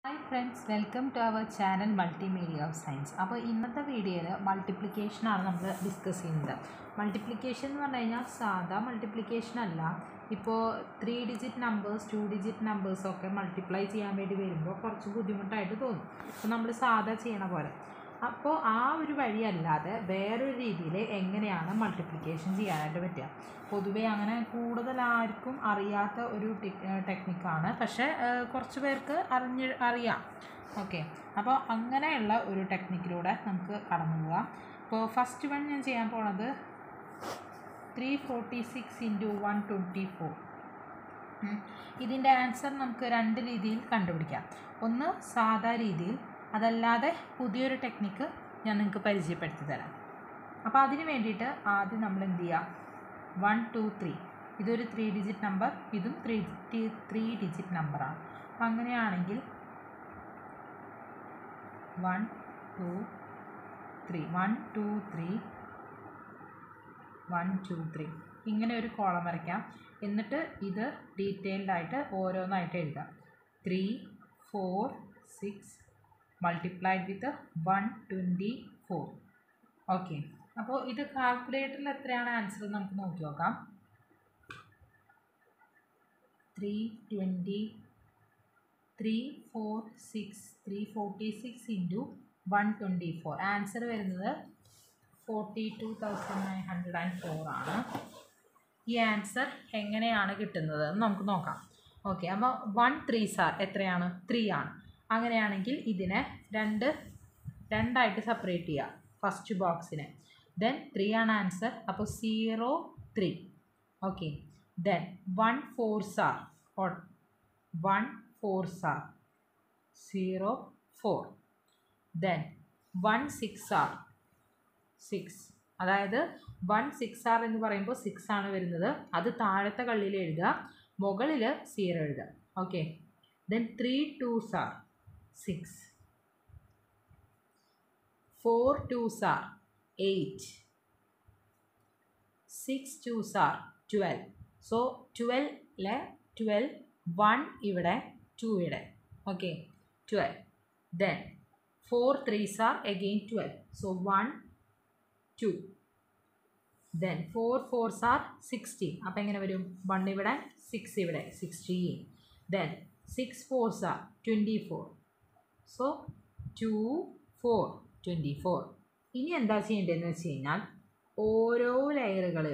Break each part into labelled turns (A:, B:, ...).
A: Hi friends welcome to our channel multimedia of science അപ്പോൾ ഇന്നത്തെ വീഡിയോയിൽ മൾട്ടിപ്ലിക്കേഷനാണ് നമ്മൾ ഡിസ്കസ് ചെയ്യുന്നത് മൾട്ടിപ്ലിക്കേഷൻ എന്ന് പറഞ്ഞു കഴിഞ്ഞാൽ സാധാ മൾട്ടിപ്ലിക്കേഷൻ അല്ല ഇപ്പോൾ three digit numbers two digit നമ്പേഴ്സൊക്കെ മൾട്ടിപ്ലൈ ചെയ്യാൻ വേണ്ടി വരുമ്പോൾ കുറച്ച് ബുദ്ധിമുട്ടായിട്ട് തോന്നും അപ്പോൾ നമ്മൾ സാധാ ചെയ്യണ പോലെ അപ്പോൾ ആ ഒരു വഴിയല്ലാതെ വേറൊരു രീതിയിൽ എങ്ങനെയാണ് മൾട്ടിപ്ലിക്കേഷൻ ചെയ്യാനായിട്ട് പറ്റുക പൊതുവേ അങ്ങനെ കൂടുതൽ ആർക്കും അറിയാത്ത ഒരു ടെക്നിക്കാണ് പക്ഷേ ഏഹ്, കുറച്ച് പേർക്ക് അറിഞ്ഞ് അറിയാം ഓക്കെ അപ്പോൾ അങ്ങനെയുള്ള ഒരു ടെക്നിക്കിലൂടെ നമുക്ക് കടന്നു പോകാം ഇപ്പോൾ ഫസ്റ്റ് വൺ ഞാൻ ചെയ്യാൻ പോണത് three forty six into one twenty four ഇതിൻ്റെ ആൻസർ നമുക്ക് രണ്ട് രീതിയിൽ കണ്ടുപിടിക്കാം ഒന്ന് സാധാ രീതിയിൽ അതല്ലാതെ പുതിയൊരു ടെക്നിക്ക് ഞാൻ നിങ്ങൾക്ക് പരിചയപ്പെടുത്തി തരാം അപ്പോൾ അതിന് വേണ്ടിയിട്ട് ആദ്യം നമ്മൾ എന്ത് ചെയ്യുക വൺ ടു ത്രീ ഇതൊരു ത്രീ ഡിജിറ്റ് നമ്പർ ഇതും ത്രീ ത്രീ ഡിജിറ്റ് നമ്പറാണ് അപ്പം അങ്ങനെയാണെങ്കിൽ one two three one two three one two three ഇങ്ങനെ ഒരു കോളം വരയ്ക്കാം എന്നിട്ട് ഇത് ഡീറ്റെയിൽഡ് ആയിട്ട് ഓരോന്നായിട്ട് എഴുതാം three four six multiplied with one twenty four okay അപ്പോൾ ഇത് കാൽക്കുലേറ്ററിൽ എത്രയാണ് ആൻസർ നമുക്ക് നോക്കി നോക്കാം three twenty three four six three forty six into one twenty four answer വരുന്നത് forty two thousand nine hundred and four ആണ് ഈ ആൻസർ എങ്ങനെയാണ് കിട്ടുന്നത് എന്ന് നമുക്ക് നോക്കാം ഓക്കെ അപ്പോൾ വൺ ത്രീ സാർ എത്രയാണ് ത്രീ ആണ് അങ്ങനെയാണെങ്കിൽ ഇതിനെ രണ്ട് രണ്ടായിട്ട് സെപ്പറേറ്റ് ചെയ്യുക ഫസ്റ്റ് ബോക്സിനെ ദെൻ ത്രീ ആണ് ആൻസർ അപ്പോൾ zero three okay then one four are one four are zero four then one six are six അതായത് വൺ സിക്സ് ആർ എന്ന് പറയുമ്പോൾ സിക്സ് ആണ് വരുന്നത് അത് താഴത്തെ കള്ളിയിൽ എഴുതുക മുകളിൽ സീറോ എഴുതുക okay then three twos are six four twos are eight six twos are twelve so ട്വൽവിലെ ട്വൽവ് വൺ ഇവിടെ ടു ഇവിടെ okay twelve then four threes are again twelve so one two then four fours are sixteen അപ്പോൾ എങ്ങനെ വരും one ഇവിടെ six ഇവിടെ sixteen then six fours are twenty four so two four twenty four ഇനി എന്താ ചെയ്യേണ്ടതെന്ന് വെച്ച് കഴിഞ്ഞാൽ ഓരോ ലെയറുകൾ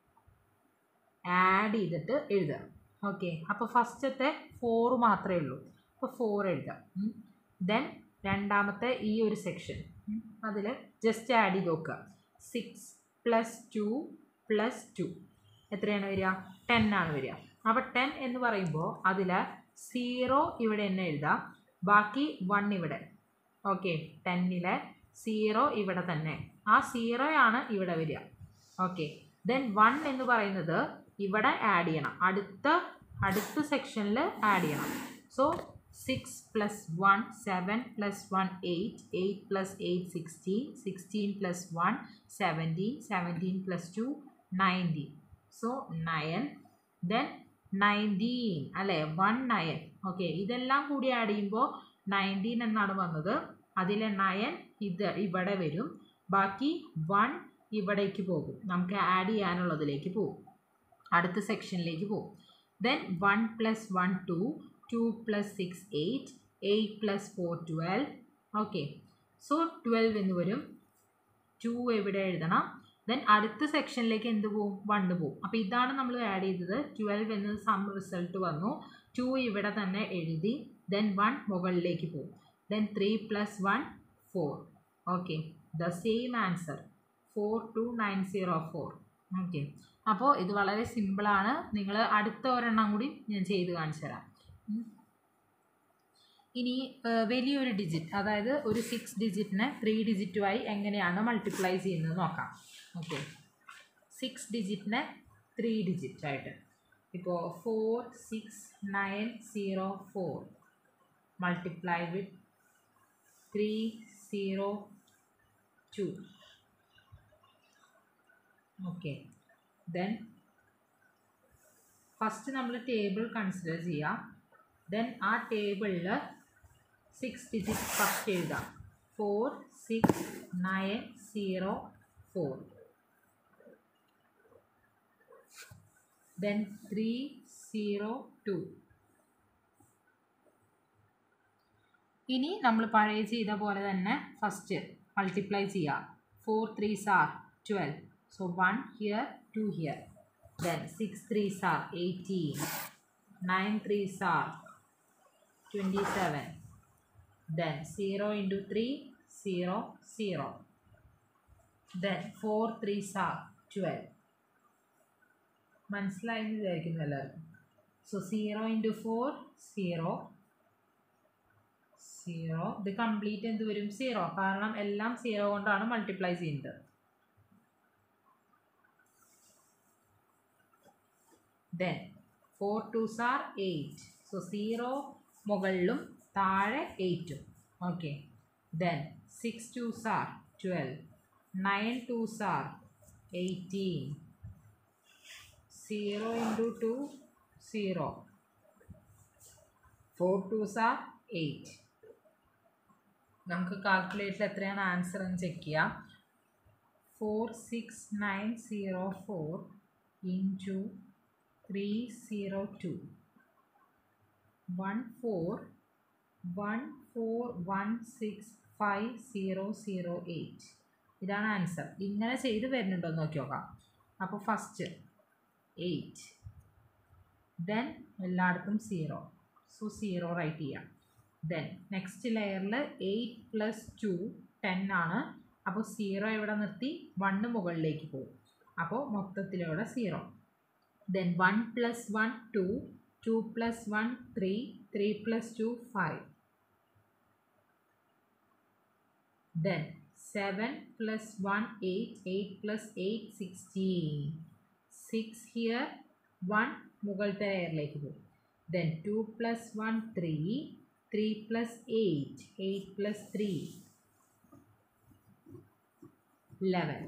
A: ആഡ് ചെയ്തിട്ട് എഴുതുക ഓക്കെ അപ്പോൾ ഫസ്റ്റത്തെ ഫോർ മാത്രമേ ഉള്ളൂ അപ്പോൾ ഫോർ എഴുതാം ദെൻ രണ്ടാമത്തെ ഈ ഒരു സെക്ഷൻ അതിൽ ജസ്റ്റ് ആഡ് ചെയ്ത് നോക്കുക six plus two plus two എത്രയാണ് വരിക ടെൻ ആണ് വരിക അപ്പോൾ ടെൻ എന്ന് പറയുമ്പോൾ അതിൽ സീറോ ഇവിടെ തന്നെ എഴുതാം ബാക്കി വൺ ഇവിടെ ഓക്കെ ടെന്നിലെ സീറോ ഇവിടെ തന്നെ ആ സീറോയാണ് ഇവിടെ വരിക ഓക്കെ ദെൻ വൺ എന്ന് പറയുന്നത് ഇവിടെ ആഡ് ചെയ്യണം അടുത്ത അടുത്ത സെക്ഷനിൽ ആഡ് ചെയ്യണം so six plus one seven plus one eight eight plus eight sixteen sixteen plus one seventeen seventeen plus two nineteen so nine then nineteen അല്ലേ വൺ നയൻ ഓക്കെ ഇതെല്ലാം കൂടി ആഡ് ചെയ്യുമ്പോൾ നയൻറ്റീൻ എന്നാണ് വന്നത് അതിലെ നയൻ ഇത് ഇവിടെ വരും ബാക്കി വൺ ഇവിടേക്ക് പോകും നമുക്ക് ആഡ് ചെയ്യാനുള്ളതിലേക്ക് പോകും അടുത്ത സെക്ഷനിലേക്ക് പോകും then one plus one two two plus six eight eight plus four twelve okay so twelve എന്ന് വരും ടു എവിടെ എഴുതണം ദെൻ അടുത്ത സെക്ഷനിലേക്ക് എന്ത് പോവും വണ്ണ് പോവും അപ്പോൾ ഇതാണ് നമ്മൾ ആഡ് ചെയ്തത് ട്വൽവ് എന്ന സം റിസൾട്ട് വന്നു ടു ഇവിടെ തന്നെ എഴുതി ദെൻ വൺ മുകളിലേക്ക് പോവും then three plus one four okay the same answer four two nine zero four okay അപ്പോൾ ഇത് വളരെ സിമ്പിളാണ് നിങ്ങൾ അടുത്ത ഒരെണ്ണം കൂടി ഞാൻ ചെയ്ത് കാണിച്ചു തരാം ഉം. ഇനി ഏഹ്, വലിയൊരു ഡിജിറ്റ് അതായത് ഒരു സിക്സ് ഡിജിറ്റിനെ ത്രീ ഡിജിറ്റുമായി എങ്ങനെയാണ് മൾട്ടിപ്ലൈ ചെയ്യുന്നത് നോക്കാം ഓക്കെ സിക്സ് ഡിജിറ്റിനെ ത്രീ ഡിജിറ്റായിട്ട് ഇപ്പോൾ four six nine zero four multiply with three zero two okay then first നമ്മൾ ടേബിൾ കൺസിഡർ ചെയ്യാം ദെൻ ആ ടേബിളിൽ സിക്സ് ഡിജിറ്റ് ഫസ്റ്റ് എഴുതാം four six nine zero four then three zero two ഇനി നമ്മൾ പഴയ ചെയ്ത പോലെ തന്നെ ഫസ്റ്റ് മൾട്ടിപ്ലൈ ചെയ്യുക four threes are twelve so one here two here then six threes are eighteen nine threes are twenty seven then zero into three zero zero then four threes are twelve മനസ്സിലായി എന്ന് വിചാരിക്കുന്നു എല്ലാവർക്കും so zero into four zero zero ഇത് complete എന്ത് വരും zero കാരണം എല്ലാം zero കൊണ്ടാണ് മൾട്ടിപ്ലൈ ചെയ്യുന്നത് then four twos are eight so zero മുകളിലും താഴെ എയ്റ്റും okay then six twos are twelve nine twos are eighteen zero into two zero four twos are eight നമുക്ക് കാൽക്കുലേറ്ററിൽ എത്രയാണ് ആൻസർ എന്ന് ചെക്ക് ചെയ്യാം four six nine zero four into three zero two one four one four one six five zero zero eight ഇതാണ് answer ഇങ്ങനെ ചെയ്ത് വരുന്നുണ്ടോ എന്ന് നോക്കി നോക്കാം അപ്പോൾ ഫസ്റ്റ് എയ്റ്റ് ദെൻ എല്ലായിടത്തും സീറോ സോ സീറോ റൈറ്റ് ചെയ്യാം ദെൻ നെക്സ്റ്റ് ലെയറിൽ എയ്റ്റ് പ്ലസ് ടു ടെൻ ആണ് അപ്പോൾ സീറോ എവിടെ നിർത്തി വണ്ണ് മുകളിലേക്ക് പോകും അപ്പോൾ മൊത്തത്തിലൂടെ zero then one plus one two two plus one three three plus two five then seven plus one eight eight plus eight sixteen six here one മുകളിലത്തെ ലെയറിലേക്ക് പോകും then two plus one three three plus eight eight plus three eleven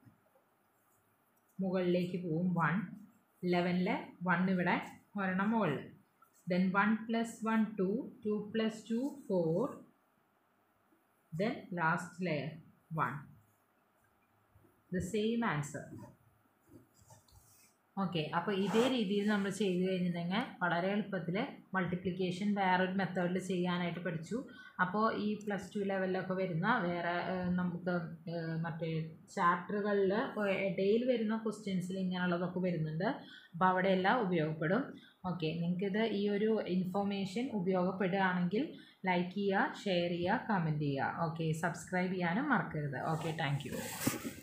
A: മുകളിലേക്ക് പോവും one ലെവനിലെ one ഇവിടെ ഒരെണ്ണം മുകളിൽ then one plus one two two plus two four then last layer one the same answer okay അപ്പോൾ ഇതേ രീതിയിൽ നമ്മൾ ചെയ്ത് കഴിഞ്ഞിട്ടുണ്ടെങ്കിൽ വളരെ എളുപ്പത്തിൽ മൾട്ടിപ്ലിക്കേഷൻ വേറൊരു മെത്തേഡിൽ ചെയ്യാനായിട്ട് പഠിച്ചു അപ്പോൾ ഈ പ്ലസ് ടു ലെവലിലൊക്കെ വരുന്ന വേറെ ഏഹ്, നമുക്ക് ഏഹ്, മറ്റേ ചാപ്റ്ററുകളിൽ ഇടയിൽ വരുന്ന ക്വസ്റ്റ്യൻസിൽ ഇങ്ങനെയുള്ളതൊക്കെ വരുന്നുണ്ട് അപ്പോൾ അവിടെയെല്ലാം ഉപയോഗപ്പെടും ഓക്കെ നിങ്ങൾക്കിത് ഈ ഒരു ഇൻഫോർമേഷൻ ഉപയോഗപ്പെടുകയാണെങ്കിൽ ലൈക്ക് ചെയ്യുക ഷെയർ ചെയ്യുക കമൻറ്റ് ചെയ്യുക ഓക്കെ സബ്സ്ക്രൈബ് ചെയ്യാനും മറക്കരുത് ഓക്കെ താങ്ക് യു